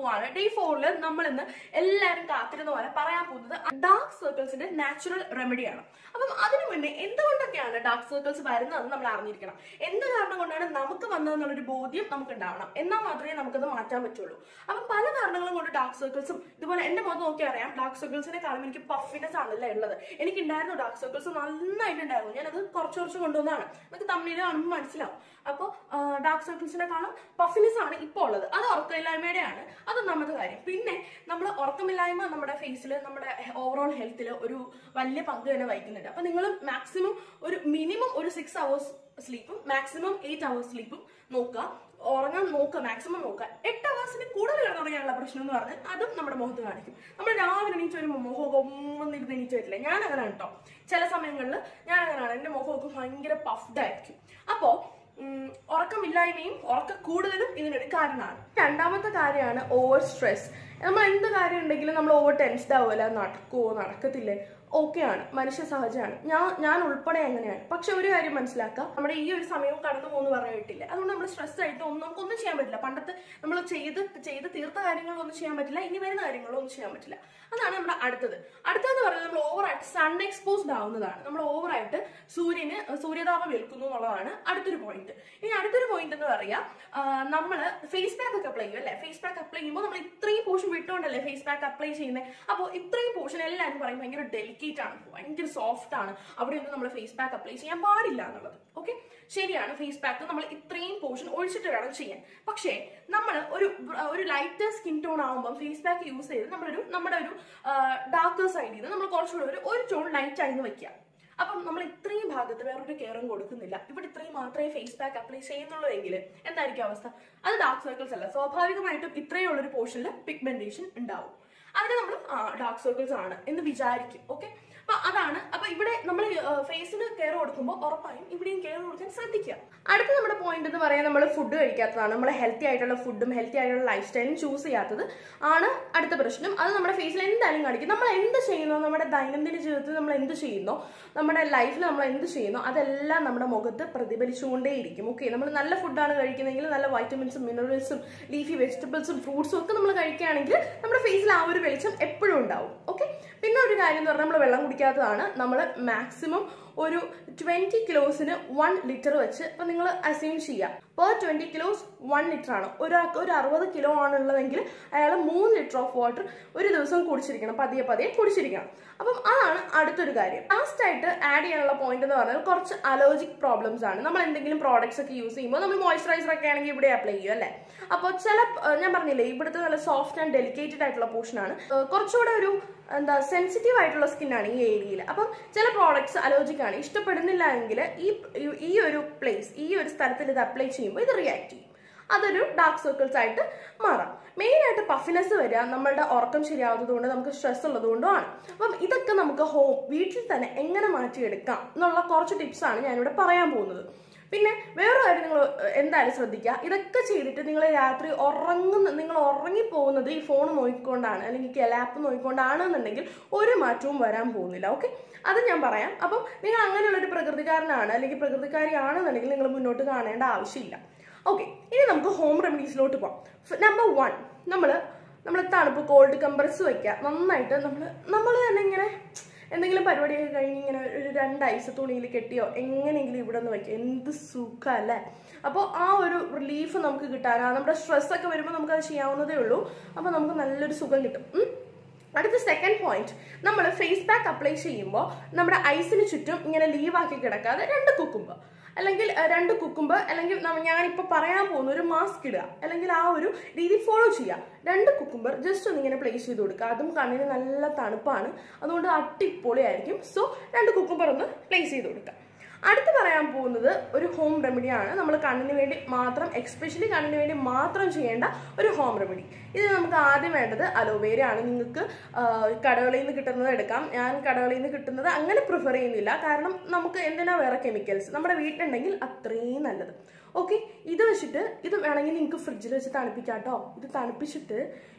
പോവാണ് ഡേ ഫോറിൽ നമ്മൾ ഇന്ന് എല്ലാവരും കാത്തിരുന്ന പോലെ പറയാൻ പോകുന്നത് ഡാർക്ക് സർക്കിൾസിന്റെ നാച്ചുറൽ റെമഡിയാണ് അപ്പം അതിനു മുന്നേ എന്തുകൊണ്ടൊക്കെയാണ് ഡാർക്ക് സർക്കിൾസ് വരുന്നതെന്ന് നമ്മൾ അറിഞ്ഞിരിക്കണം എന്ത് കാരണം കൊണ്ടാണ് നമുക്ക് വന്നതെന്നുള്ളൊരു ബോധ്യം നമുക്ക് ഉണ്ടാവണം എന്നാൽ മാത്രമേ നമുക്കത് മാറ്റാൻ പറ്റുള്ളൂ അപ്പം പല കാരണങ്ങളും കൊണ്ട് ഡാർക്ക് സർക്കിൾസും ഇതുപോലെ എന്റെ മുഖം നോക്കി അറിയാം ഡാർക്ക് സർക്കിൾസിനെ കാണുമ്പോൾ എനിക്ക് പഫിനെസ് ആണല്ലേ ഉള്ളത് എനിക്ക് ഉണ്ടായിരുന്നു ഡാർക്ക് സർക്കിൾസ് നന്നായിട്ടുണ്ടായിരുന്നു ഞാനത് കുറച്ച് കുറച്ച് കൊണ്ടുവന്നതാണ് നമുക്ക് തമ്മിൽ കാണുമ്പോൾ മനസ്സിലാവും അപ്പോൾ ഡാർക്ക് സർക്കിൾസിനെ കാണും പഫിനെസ് ആണ് ഇപ്പോൾ ഉള്ളത് അത് ഉറക്കമില്ലായ്മയുടെയാണ് അത് ഒന്നാമത്തെ കാര്യം പിന്നെ നമ്മൾ ഉറക്കമില്ലായ്മ നമ്മുടെ ഫേസിൽ നമ്മുടെ ഓവറോൾ ഹെൽത്തിൽ ഒരു വലിയ പങ്ക് തന്നെ വഹിക്കുന്നുണ്ട് അപ്പൊ നിങ്ങൾ മാക്സിമം ഒരു മിനിമം ഒരു സിക്സ് അവേഴ്സ് സ്ലീപ്പും മാക്സിമം എയ്റ്റ് അവേഴ്സ് സ്ലീപ്പും നോക്കുക ഉറങ്ങാൻ നോക്കുക മാക്സിമം നോക്കുക എട്ട് അവേഴ്സിന് കൂടുതൽ കിടന്നുറങ്ങാനുള്ള പ്രശ്നം എന്ന് പറഞ്ഞാൽ അതും നമ്മുടെ മുഖത്ത് കാണിക്കും നമ്മൾ രാവിലെ എണീച്ച് വരുമ്പോൾ മുഖമൊക്കെ ഒന്നിരുന്ന് എണീച്ച് വരില്ല ഞാൻ അങ്ങനെ കേട്ടോ ചില സമയങ്ങളിൽ ഞാൻ അങ്ങനെയാണ് എൻ്റെ മുഖമൊക്കെ ഭയങ്കര പഫ്ഡ് ആയിരിക്കും അപ്പോൾ ഉം, ഉറക്കമില്ലായ്മയും ഉറക്ക കൂടുതലും ഇതിനൊരു കാരണമാണ് രണ്ടാമത്തെ കാര്യമാണ് ഓവർ സ്ട്രെസ് നമ്മൾ എന്ത് കാര്യം ഉണ്ടെങ്കിലും നമ്മൾ ഓവർ ടെൻസ്ഡ് ആവുമല്ല നടക്കുമോ നടക്കത്തില്ലേ ഓക്കെയാണ് മനുഷ്യ സഹജമാണ് ഞാൻ ഞാൻ ഉൾപ്പെടെ അങ്ങനെയാണ് പക്ഷെ ഒരു കാര്യം മനസ്സിലാക്കുക നമ്മുടെ ഈ ഒരു സമയവും കടന്നു പോകുന്നു പറഞ്ഞിട്ടില്ല അതുകൊണ്ട് നമ്മൾ സ്ട്രെസ് ആയിട്ട് ഒന്നും നമുക്കൊന്നും ചെയ്യാൻ പറ്റില്ല പണ്ടത്തെ നമ്മൾ ചെയ്ത് ചെയ്ത് തീർത്ത കാര്യങ്ങളൊന്നും ചെയ്യാൻ പറ്റില്ല ഇനി വരുന്ന കാര്യങ്ങളൊന്നും ചെയ്യാൻ പറ്റില്ല അതാണ് നമ്മുടെ അടുത്തത് അടുത്തതെന്ന് പറയുന്നത് നമ്മൾ ഓവറായിട്ട് സൺ എക്സ്പോസ്ഡ് ആവുന്നതാണ് നമ്മൾ ഓവറായിട്ട് സൂര്യന് സൂര്യതാപം ഏൽക്കുന്നു എന്നുള്ളതാണ് അടുത്തൊരു പോയിന്റ് ഇനി അടുത്തൊരു പോയിന്റ് എന്ന് പറയാം നമ്മൾ ഫേസ് പാക്ക് ഒക്കെ അപ്ലൈ ചെയ്യും അല്ലേ ഫേസ് പാക്ക് അപ്ലൈ ചെയ്യുമ്പോൾ നമ്മൾ ഇത്രയും പോർഷൻ വിട്ടുകൊണ്ടല്ലേ ഫേസ് പാക്ക് അപ്ലൈ ചെയ്യുന്നത് അപ്പോൾ ഇത്രയും പോർഷൻ എല്ലാവരും പറയും ഭയങ്കര ഡെലിക്കേറ്റ് ആണ് ഭയങ്കര സോഫ്റ്റ് ആണ് അവിടെയൊന്നും നമ്മൾ ഫേസ് പാക്ക് അപ്ലൈ ചെയ്യാൻ പാടില്ല എന്നുള്ളത് ഓക്കെ ശരിയാണ് ഫേസ് പാക്ക് നമ്മൾ ഇത്രയും പോർഷൻ ഒഴിച്ചിട്ട് വേണം ചെയ്യാൻ പക്ഷേ നമ്മൾ ഒരു ഒരു ലൈറ്റർ സ്കിൻ ടോൺ ആകുമ്പോൾ ഫേസ് പാക്ക് യൂസ് ചെയ്ത് നമ്മളൊരു നമ്മുടെ ഒരു ഡാർക്കർ സൈഡിൽ നിന്ന് നമ്മൾ കുറച്ചുകൂടെ ഒരു ഒരു ടോൺ ലൈറ്റ് ആയി വെക്കുക അപ്പം നമ്മൾ ഇത്രയും ഭാഗത്ത് വേറൊരു കെയറും കൊടുക്കുന്നില്ല ഇവിടെ ഇത്രയും മാത്രമേ ഫേസ് പാക്ക് അപ്ലൈ ചെയ്യുന്നുള്ളൂ എങ്കിൽ എന്തായിരിക്കും അവസ്ഥ അത് ഡാർക്ക് സർക്കിൾസ് അല്ല സ്വാഭാവികമായിട്ടും ഇത്രയും ഉള്ളൊരു പോർഷനിൽ പിഗ്മെന്റേഷൻ ഉണ്ടാവും അതിന് നമ്മൾ ഡാർക്ക് സർക്കിൾസ് ആണ് എന്ന് വിചാരിക്കും ഓക്കെ അപ്പൊ അതാണ് അപ്പൊ ഇവിടെ നമ്മൾ ഫേസിന് കെയർ കൊടുക്കുമ്പോൾ ഉറപ്പായും ഇവിടെയും കെയർ കൊടുക്കാൻ ശ്രദ്ധിക്കുക അടുത്ത നമ്മുടെ പോയിന്റ് എന്ന് പറയാൻ നമ്മൾ ഫുഡ് കഴിക്കാത്തതാണ് നമ്മൾ ഹെൽത്തി ആയിട്ടുള്ള ഫുഡും ഹെൽത്തി ആയിട്ടുള്ള ലൈഫ് സ്റ്റൈലും ചൂസ് ചെയ്യാത്തത് ആണ് അടുത്ത പ്രശ്നം അത് നമ്മുടെ ഫേസിൽ എന്തായാലും കാണിക്കും നമ്മൾ എന്ത് ചെയ്യുന്നോ നമ്മുടെ ദൈനംദിന ജീവിതത്തിൽ നമ്മൾ എന്ത് ചെയ്യുന്നോ നമ്മുടെ ലൈഫിൽ നമ്മൾ എന്ത് ചെയ്യുന്നോ അതെല്ലാം നമ്മുടെ മുഖത്ത് പ്രതിഫലിച്ചുകൊണ്ടേയിരിക്കും ഓക്കെ നമ്മൾ നല്ല ഫുഡാണ് കഴിക്കുന്നതെങ്കിൽ നല്ല വൈറ്റമിൻസും മിനറൽസും ലീഫി വെജിറ്റബിൾസും ഫ്രൂട്ട്സും ഒക്കെ നമ്മൾ കഴിക്കുകയാണെങ്കിൽ നമ്മുടെ ഫേസിൽ ആ ഒരു വെളിച്ചം എപ്പോഴും ഉണ്ടാവും ഓക്കെ പിന്നെ ഒരു കാര്യം എന്ന് പറഞ്ഞാൽ നമ്മൾ വെള്ളം കുടിക്കാത്തതാണ് നമ്മൾ മാക്സിമം ഒരു ട്വന്റി കിലോസിന് വൺ ലിറ്റർ വെച്ച് ഇപ്പൊ നിങ്ങൾ അസ്യൂം ചെയ്യുക per twenty kilos one litre ആണ് ഒരാൾക്ക് ഒരു അറുപത് കിലോ ആണുള്ളതെങ്കിൽ അയാൾ മൂന്ന് ലിറ്റർ ഓഫ് വാട്ടർ ഒരു ദിവസം കുടിച്ചിരിക്കണം പതിയെ പതിയെ കുടിച്ചിരിക്കണം അപ്പം അതാണ് അടുത്തൊരു കാര്യം ലാസ്റ്റ് ആയിട്ട് ആഡ് ചെയ്യാനുള്ള പോയിന്റ് എന്ന് പറഞ്ഞാൽ കുറച്ച് അലർജിക് പ്രോബ്ലംസ് ആണ് നമ്മൾ എന്തെങ്കിലും പ്രോഡക്ട്സ് ഒക്കെ യൂസ് ചെയ്യുമ്പോൾ നമ്മൾ മോയ്സ്ചറൈസർ ഒക്കെ ആണെങ്കിൽ ഇവിടെ അപ്ലൈ ചെയ്യും അല്ലേ അപ്പോൾ ചില ഞാൻ പറഞ്ഞില്ലേ ഇവിടുത്തെ നല്ല സോഫ്റ്റ് ആൻഡ് ഡെലിക്കേറ്റഡ് ആയിട്ടുള്ള പോർഷൻ ആണ് കുറച്ചുകൂടെ ഒരു എന്താ സെൻസിറ്റീവ് ആയിട്ടുള്ള സ്കിന്നാണ് ഈ ഏരിയയിൽ അപ്പം ചില പ്രോഡക്ട്സ് അലർജിക് ആണ് ഇഷ്ടപ്പെടുന്നില്ല എങ്കിൽ ഈ ഈ ഒരു പ്ലേസ് ഈ ഒരു സ്ഥലത്തിൽ ഇത് അപ്ലൈ ചെയ്യുമ്പോൾ ഇത് റിയാക്ട് ചെയ്യും അതൊരു ഡാർക്ക് സർക്കിൾസ് ആയിട്ട് മാറാം മെയിൻ ആയിട്ട് പഫിനെസ് വരിക നമ്മളുടെ ഉറക്കം ശരിയാവാത്തത് കൊണ്ട് നമുക്ക് സ്ട്രെസ് ഉള്ളത് കൊണ്ടുമാണ് അപ്പം ഇതൊക്കെ നമുക്ക് ഹോം വീട്ടിൽ തന്നെ എങ്ങനെ മാറ്റിയെടുക്കാം എന്നുള്ള കുറച്ച് ടിപ്സ് ആണ് ഞാനിവിടെ പറയാൻ പോകുന്നത് പിന്നെ വേറൊരു കാര്യം നിങ്ങൾ എന്തായാലും ശ്രദ്ധിക്കുക ഇതൊക്കെ ചെയ്തിട്ട് നിങ്ങൾ രാത്രി ഉറങ്ങുന്ന നിങ്ങൾ ഉറങ്ങിപ്പോകുന്നത് ഈ ഫോൺ നോക്കിക്കൊണ്ടാണ് അല്ലെങ്കിൽ ലാപ്പ് നോക്കിക്കൊണ്ടാണ് എന്നുണ്ടെങ്കിൽ ഒരു മാറ്റവും വരാൻ പോകുന്നില്ല ഓക്കെ അത് ഞാൻ പറയാം അപ്പം നിങ്ങൾ അങ്ങനെയുള്ള ഒരു പ്രകൃതിക്കാരനാണ് അല്ലെങ്കിൽ പ്രകൃതിക്കാരിയാണെന്നുണ്ടെങ്കിൽ നിങ്ങൾ മുന്നോട്ട് കാണേണ്ട ആവശ്യമില്ല ഓക്കെ ഇനി നമുക്ക് ഹോം റെമഡീസിലോട്ട് പോകാം നമ്പർ വൺ നമ്മൾ നമ്മൾ തണുപ്പ് കോൾഡ് കംപ്രസ് വയ്ക്കുക നന്നായിട്ട് നമ്മൾ നമ്മൾ തന്നെ ഇങ്ങനെ എന്തെങ്കിലും പരിപാടിയൊക്കെ കഴിഞ്ഞ് ഇങ്ങനെ ഒരു രണ്ട് ഐസ് തുണിയിൽ കെട്ടിയോ എങ്ങനെയെങ്കിലും ഇവിടെ ഒന്ന് വയ്ക്കുക എന്ത് സുഖം അല്ലേ അപ്പോൾ ആ ഒരു റിലീഫ് നമുക്ക് കിട്ടാൻ നമ്മുടെ സ്ട്രെസ് ഒക്കെ വരുമ്പോൾ നമുക്ക് അത് ചെയ്യാവുന്നതേ ഉള്ളൂ അപ്പോൾ നമുക്ക് നല്ലൊരു സുഖം കിട്ടും ഉം. അടുത്ത സെക്കൻഡ് പോയിന്റ് നമ്മൾ ഫേസ് പാക്ക് അപ്ലൈ ചെയ്യുമ്പോൾ നമ്മുടെ ഐസിന് ചുറ്റും ഇങ്ങനെ ലീവാക്കി കിടക്കാതെ രണ്ട് കുക്കുമ്പ് അല്ലെങ്കിൽ അഹ്, രണ്ട് കുക്കുമ്പ് അല്ലെങ്കിൽ നമ്മ- ഞാനിപ്പോൾ പറയാൻ പോകുന്ന ഒരു മാസ്ക് ഇടുക അല്ലെങ്കിൽ ആ ഒരു രീതി ഫോളോ ചെയ്യുക രണ്ട് കുക്കുംബർ ജസ്റ്റ് ഒന്ന് ഇങ്ങനെ പ്ലേസ് ചെയ്ത് കൊടുക്കുക അതും കണ്ണിന് നല്ല തണുപ്പാണ് അതുകൊണ്ട് അടിപൊളിയായിരിക്കും സോ രണ്ട് കുക്കുംബർ ഒന്ന് പ്ലേസ് ചെയ്ത് കൊടുക്കുക അടുത്ത് പറയാൻ പോകുന്നത് ഒരു ഹോം റെമഡിയാണ് നമ്മൾ കണ്ണിന് വേണ്ടി മാത്രം എക്സ്പെഷ്യലി കണ്ണിന് വേണ്ടി മാത്രം ചെയ്യേണ്ട ഒരു ഹോം റെമഡി ഇത് നമുക്ക് ആദ്യം വേണ്ടത് അലോവേര ആണ് നിങ്ങൾക്ക് ആ, കടകളിൽ നിന്ന് കിട്ടുന്നത് എടുക്കാം ഞാൻ കടകളിൽ നിന്ന് കിട്ടുന്നത് അങ്ങനെ പ്രിഫർ ചെയ്യുന്നില്ല കാരണം നമുക്ക് എന്തിനാ വേറെ കെമിക്കൽസ് നമ്മുടെ വീട്ടിലുണ്ടെങ്കിൽ അത്രയും നല്ലത് ഓക്കെ ഇത് വെച്ചിട്ട് ഇത് വേണമെങ്കിൽ നിങ്ങൾക്ക് ഫ്രിഡ്ജിൽ വെച്ച് തണുപ്പിക്കാം കേട്ടോ ഇത് തണുപ്പിച്ചിട്ട്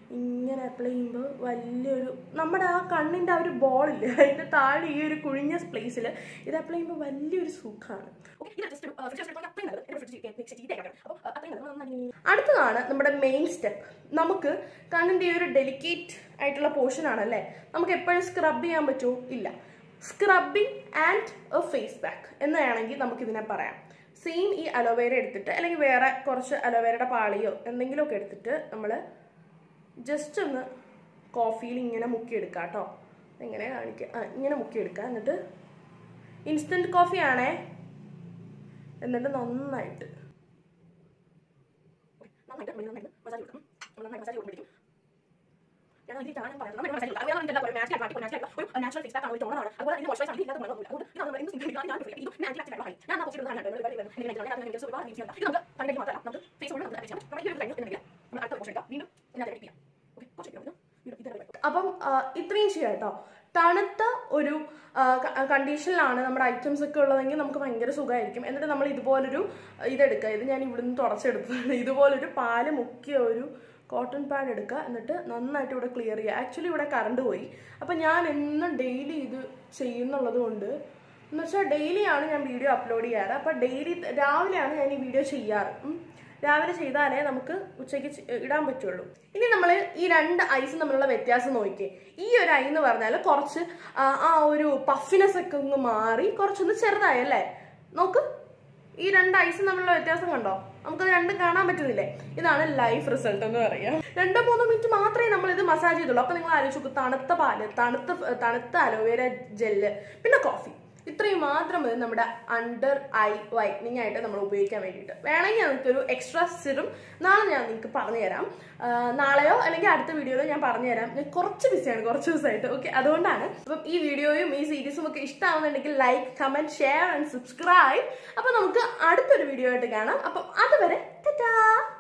ഇങ്ങനെ അപ്ലൈ ചെയ്യുമ്പോൾ വലിയൊരു നമ്മുടെ ആ കണ്ണിൻ്റെ ആ ഒരു ബോളില്ലേ അതിൻ്റെ താഴെ ഈ ഒരു കുഴിഞ്ഞ പ്ലേസിൽ ഇത് അപ്ലൈ ചെയ്യുമ്പോൾ വലിയൊരു സുഖമാണ് അടുത്തതാണ് നമ്മുടെ മെയിൻ സ്റ്റെപ്പ് നമുക്ക് കണ്ണിൻ്റെ ഈ ഒരു ഡെലിക്കേറ്റ് ആയിട്ടുള്ള പോർഷൻ ആണല്ലേ നമുക്ക് എപ്പോഴും സ്ക്രബ് ചെയ്യാൻ പറ്റുമോ ഇല്ല scrubbing and a face pack എന്ന് വേണമെങ്കിൽ നമുക്ക് ഇതിനെ പറയാം സെയിം ഈ അലോവേര എടുത്തിട്ട് അല്ലെങ്കിൽ വേറെ കുറച്ച് അലോവേരയുടെ പാളിയോ എന്തെങ്കിലുമൊക്കെ എടുത്തിട്ട് നമ്മൾ ജസ്റ്റ് ഒന്ന് കോഫിയിൽ ഇങ്ങനെ മുക്കിയെടുക്കുക കേട്ടോ എങ്ങനെ കാണിക്കുക ആ ഇങ്ങനെ മുക്കിയെടുക്കുക എന്നിട്ട് ഇൻസ്റ്റൻറ്റ് കോഫി ആണേ എന്നിട്ട് നന്നായിട്ട് നന്നായിട്ട് നന്നായിട്ട് മസാജ് കൊടുക്കണം നന്നായിട്ട് മസാജ് കൊടുക്കും ഞാൻ ഇതിൽ കാണാൻ പറയാം നമ്മൾ മസാജ് കൊടുക്കാം അതുപോലെ തന്നെ നാച്ചുറൽ ആയിട്ട് നാച്ചുറൽ ഒരു നാച്ചുറൽ ഫേസ് പാക്ക് ആണ് ഒരു ടോണറാണ് അതുപോലെ ഇതിന് മോയ്സ്ചറൈസർ ആണ് ഇല്ലാത്ത ഗുണമൊന്നുമില്ല അതുകൊണ്ട് ഇത് നമ്മൾ എന്ത് സിംഗിൾ ഞാൻ ഞാൻ ഇത് നാച്ചുറൽ ആക്റ്റീവ് ആയിട്ട് ഞാൻ പോസ്റ്റ് ചെയ്തതാണ് ഇത് വളരെ വളരെ എനിക്ക് ഞാൻ ഞാൻ ഒരുപാട് യൂസ് ചെയ്യാം ഇത് നമുക്ക് കണ്ണിലേക്ക് മാത്രമല്ല നമുക്ക് ഫേസ് കൊണ്ട് നമുക്ക് ചെയ്യാം നമ്മൾ ഈ ഒരു കഴിഞ്ഞു എന്നുണ്ടെങ്കിൽ നമ്മൾ അടുത്ത പോസ്റ്റ് എടുക്കാം വീണ്ടും ഇതിനകത്ത് എഡിറ്റ് ചെയ്യാം ഓക്കെ കുറച്ച് വീണ്ടും അപ്പം ആ, ഇത്രയും ചെയ്യാം കേട്ടോ തണുത്ത ഒരു കണ്ടീഷനിലാണ് നമ്മുടെ ഐറ്റംസ് ഒക്കെ ഉള്ളതെങ്കിൽ നമുക്ക് ഭയങ്കര സുഖമായിരിക്കും എന്നിട്ട് നമ്മൾ ഇതുപോലൊരു ഇതെടുക്കുക ഇത് ഞാൻ ഇവിടുന്ന് തുടച്ചെടുത്തതാണ് ഇതുപോലൊരു പാല് മുക്കിയ ഒരു കോട്ടൺ പാഡ് എടുക്കുക എന്നിട്ട് നന്നായിട്ട് ഇവിടെ ക്ലിയർ ചെയ്യുക ആക്ച്വലി ഇവിടെ കറണ്ട് പോയി അപ്പം ഞാൻ എന്നും ഡെയിലി ഇത് ചെയ്യുന്നുള്ളത് കൊണ്ട് എന്ന് വെച്ചാൽ ഡെയിലിയാണ് ഞാൻ വീഡിയോ അപ്ലോഡ് ചെയ്യാറ് അപ്പം ഡെയിലി രാവിലെയാണ് ഞാൻ ഈ വീഡിയോ ചെയ്യാറ് ഉം. രാവിലെ ചെയ്താലേ നമുക്ക് ഉച്ചയ്ക്ക് ചെ- ഇടാൻ പറ്റുള്ളൂ ഇനി നമ്മൾ ഈ രണ്ട് ഐസും തമ്മിലുള്ള വ്യത്യാസം നോക്കിയേ ഈ ഒരു ഐ എന്ന് പറഞ്ഞാൽ കുറച്ച് ആ ആ ഒരു പഫിനെസ് ഒക്കെ ഒന്ന് മാറി കുറച്ചൊന്ന് ചെറുതായി അല്ലേ നോക്ക് ഈ രണ്ട് ഐസും തമ്മിലുള്ള വ്യത്യാസം കണ്ടോ നമുക്കത് രണ്ടും കാണാൻ പറ്റുന്നില്ലേ ഇതാണ് ലൈഫ് റിസൾട്ട് എന്ന് പറയാം രണ്ടോ മൂന്നോ മിനിറ്റ് മാത്രമേ നമ്മൾ ഇത് മസാജ് ചെയ്തുള്ളൂ അപ്പൊ നിങ്ങൾ ആലോചിച്ച് നോക്ക് തണുത്ത പാല് തണുത്ത തണുത്ത അലോവേര ജെല്ല് പിന്നെ കോഫി ഇത്രയും മാത്രം മതി നമ്മുടെ അണ്ടർ ഐ വൈറ്റനിങ് ആയിട്ട് നമ്മൾ ഉപയോഗിക്കാൻ വേണ്ടിയിട്ട് വേണമെങ്കിൽ നമുക്കൊരു എക്സ്ട്രാ സിറും നാളെ ഞാൻ നിങ്ങൾക്ക് പറഞ്ഞു തരാം ആ, നാളെയോ അല്ലെങ്കിൽ അടുത്ത വീഡിയോയിലോ ഞാൻ പറഞ്ഞു തരാം ഞാൻ കുറച്ച് ബിസിയാണ് കുറച്ച് ദിവസമായിട്ട് ഓക്കെ അതുകൊണ്ടാണ് അപ്പം ഈ വീഡിയോയും ഈ സീരീസും ഒക്കെ ഇഷ്ടമാവുന്നുണ്ടെങ്കിൽ like comment share and subscribe അപ്പം നമുക്ക് അടുത്തൊരു വീഡിയോ ആയിട്ട് കാണാം അപ്പം അതുവരെ ടാറ്റാ